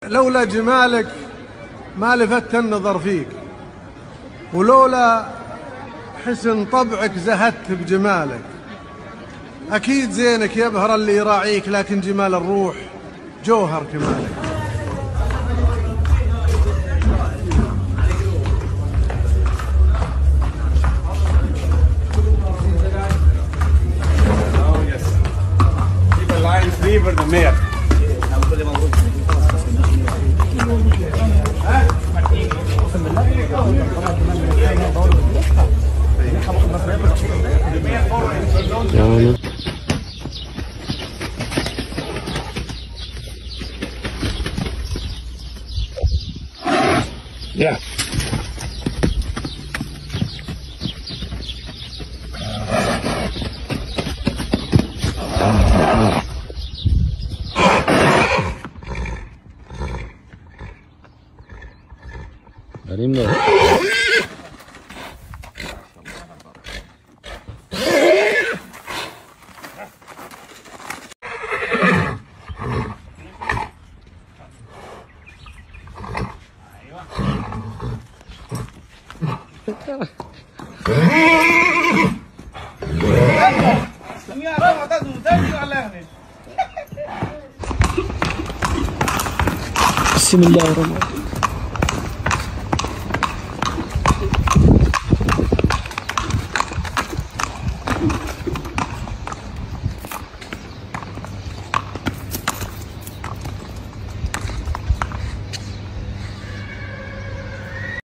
لولا جمالك ما لفت النظر فيك ولولا حسن طبعك زهدت بجمالك أكيد زينك يبهر اللي يراعيك لكن جمال الروح جوهر كمالك Oh, yes. Keep a line free for the mayor. يعني Yeah. Very nice. بسم الله الرحمن الرحيم